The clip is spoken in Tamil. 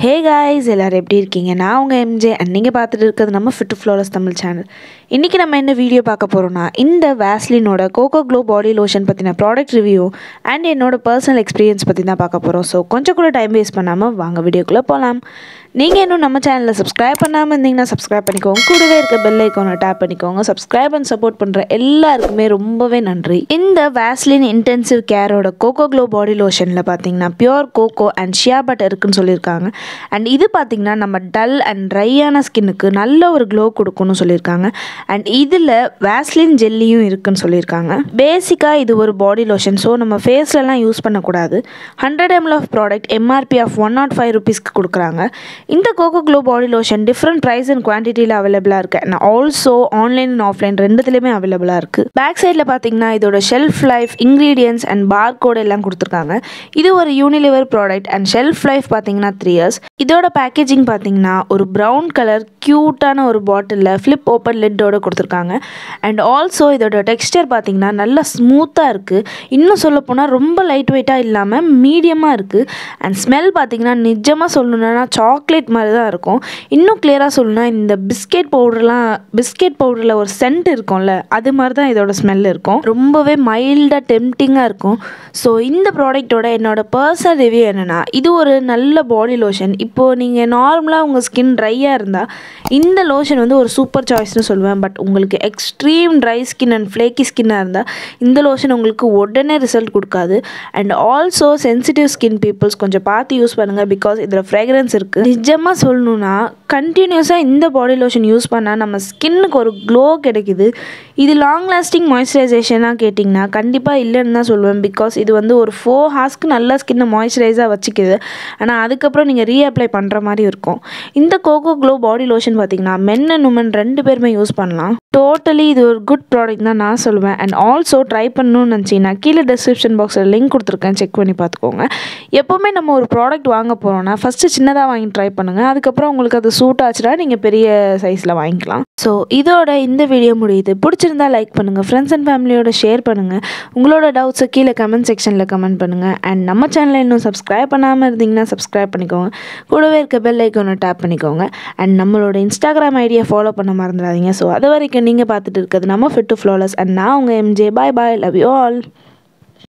ஹே காய்ஸ் எல்லோரும் எப்படி இருக்கீங்க நான் உங்கள் எம்ஜே அண்ட் நீங்கள் பார்த்துட்டு இருக்கிறது நம்ம ஃபிட் ஃப்ளோலஸ் தமிழ் சேனல் இன்றைக்கி நம்ம என்ன வீடியோ பார்க்க போகிறோம்னா இந்த வேஸ்லினோட கோகோ க்ளோ பாடி லோஷன் பற்றின ப்ராடக்ட் ரிவ்யூ அண்ட் என்னோட பர்சனல் எக்ஸ்பீரியன்ஸ் பற்றி தான் பார்க்க போகிறோம் ஸோ கொஞ்சம் கூட டைம் வேஸ்ட் பண்ணாமல் வாங்க வீடியோக்குள்ளே போகலாம் நீங்கள் இன்னும் நம்ம சேனலில் சப்ஸ்கிரைப் பண்ணாமல் இருந்தீங்கன்னா சப்ஸ்கிரைப் பண்ணிக்கோங்க கூடவே இருக்க பெல் ஐக்கானை டேப் பண்ணிக்கோங்க சப்ஸ்கிரைப் அண்ட் சப்போர்ட் பண்ணுற எல்லாருக்குமே ரொம்பவே நன்றி இந்த வேஸ்லின் இன்டென்சிவ் கேரோட கோகோ க்ளோ பாடி லோஷனில் பார்த்தீங்கன்னா pure cocoa and shea butter இருக்குன்னு சொல்லியிருக்காங்க அண்ட் இது பார்த்தீங்கன்னா நம்ம டல் அண்ட் ட்ரையான ஸ்கின்னுக்கு நல்ல ஒரு க்ளோ கொடுக்கும்னு சொல்லியிருக்காங்க அண்ட் இதில் வேஸ்லின் ஜெல்லியும் இருக்குன்னு சொல்லியிருக்காங்க பேசிக்காக இது ஒரு பாடி லோஷன் ஸோ நம்ம ஃபேஸ்லலாம் யூஸ் பண்ணக்கூடாது hundred ml of product MRP of one not five ருபீஸ்க்கு கொடுக்குறாங்க இந்த cocoa glow body lotion different price and குவான்டிட்டியில் அவைலபிளாக இருக்குது and also online and offline ரெண்டுத்துலேயுமே அவைலபிளாக இருக்குது பேக் சைடில் பார்த்தீங்கன்னா இதோட shelf life ingredients and bar code எல்லாம் கொடுத்துருக்காங்க இது ஒரு Unilever product and shelf life பார்த்தீங்கன்னா த்ரீ இயர்ஸ் இதோட பேக்கேஜிங் பார்த்தீங்கன்னா ஒரு ப்ரௌன் கலர் க்யூட்டான ஒரு பாட்டிலில் ஃப்ளிப் ஓப்பன் லிட்டோட கொடுத்துருக்காங்க அண்ட் ஆல்சோ இதோட டெக்ஸ்டர் பார்த்தீங்கன்னா நல்லா ஸ்மூத்தாக இருக்குது இன்னும் சொல்லப்போனால் ரொம்ப லைட் வெயிட்டாக இல்லாமல் மீடியமாக இருக்குது அண்ட் ஸ்மெல் பார்த்தீங்கன்னா நிஜமாக சொல்லணுன்னா சாக்லேட் மாதிரி தான் இருக்கும் இன்னும் கிளியராக சொல்லணும்னா இந்த பிஸ்கெட் பவுடர்லாம் பிஸ்கெட் பவுடரில் ஒரு சென்ட் இருக்கும்ல அது மாதிரி தான் இதோட ஸ்மெல் இருக்கும் ரொம்பவே மைல்டாக டெம்டிங்காக இருக்கும் ஸோ இந்த ப்ராடக்ட்டோட என்னோட பர்சனல் ரிவ்யூ என்னென்னா இது ஒரு நல்ல பாடி லோஷன் இப்போது நீங்கள் நார்மலாக உங்கள் ஸ்கின் ட்ரையாக இருந்தால் இந்த லோஷன் வந்து ஒரு சூப்பர் சாய்ஸ்னு சொல்லுவேன் பட் உங்களுக்கு extreme dry skin and flaky ஸ்கின்னாக இருந்தால் இந்த லோஷன் உங்களுக்கு உடனே ரிசல்ட் கொடுக்காது and also sensitive skin peoples கொஞ்சம் பார்த்து யூஸ் பண்ணுங்கள் பிகாஸ் இதில் ஃப்ரேக்ரன்ஸ் இருக்குது நிஜமாக சொல்லணுன்னா கண்டினியூஸாக இந்த பாடி லோஷன் யூஸ் பண்ணால் நம்ம ஸ்கின்னுக்கு ஒரு க்ளோ கிடைக்குது இது லாங் லாஸ்டிங் மாய்ஸ்சரைசேஷனாக கேட்டிங்கன்னா கண்டிப்பாக இல்லைன்னு தான் சொல்லுவேன் பிகாஸ் இது வந்து ஒரு ஃபோர் ஹார்ஸ்க்கு நல்ல ஸ்கின்னை மாய்ஸ்சரைஸாக வச்சுக்குது ஆனால் அதுக்கப்புறம் நீங்கள் ரீஅப்ளை பண்ணுற மாதிரி இருக்கும் இந்த கோகோ க்ளோ பாடி லோஷன் பார்த்தீங்கன்னா மென் அண்ட் உமன் ரெண்டு பேருமே யூஸ் பண்ணலாம் டோட்டலி இது ஒரு குட் ப்ராடக்ட் தான் நான் சொல்லுவேன் அண்ட் ஆல்சோ ட்ரை பண்ணணும்னு நினச்சிங்கன்னா கீழே டிஸ்கிரிப்ஷன் பாக்ஸில் லிங்க் கொடுத்துருக்கேன் செக் பண்ணி பார்த்துக்கோங்க எப்போவுமே நம்ம ஒரு ப்ராடக்ட் வாங்க போகிறோம்னா ஃபஸ்ட்டு சின்னதாக வாங்கி ட்ரை பண்ணுங்கள் அதுக்கப்புறம் உங்களுக்கு அது சூட் ஆச்சுன்னா நீங்கள் பெரிய சைஸில் வாங்கிக்கலாம் ஸோ இதோட இந்த வீடியோ முடியுது பிடிச்சிருந்தா லைக் பண்ணுங்கள் ஃப்ரெண்ட்ஸ் அண்ட் ஃபேமிலியோட ஷேர் பண்ணுங்கள் உங்களோட டவுட்ஸை கீழே கமெண்ட் செக்ஷனில் கமெண்ட் பண்ணுங்கள் அண்ட் நம்ம சேனலை இன்னும் சப்ஸ்கிரைப் பண்ணாமல் இருந்தீங்கன்னா சப்ஸ்கிரைப் பண்ணிக்கோங்க கூடவே இருக்க பெல் ஐக்கோனை டேப் பண்ணிக்கோங்க அண்ட் நம்மளோட இன்ஸ்டாகிராம் ஐடியா ஃபாலோ பண்ண மறந்துடாதீங்க ஸோ அது வரைக்கும் நீங்கள் பார்த்துட்டு இருக்கிறது நம்ம ஃபிட் டு ஃப்ளோலஸ் அண்ட் நான் உங்கள் MJ bye bye love you all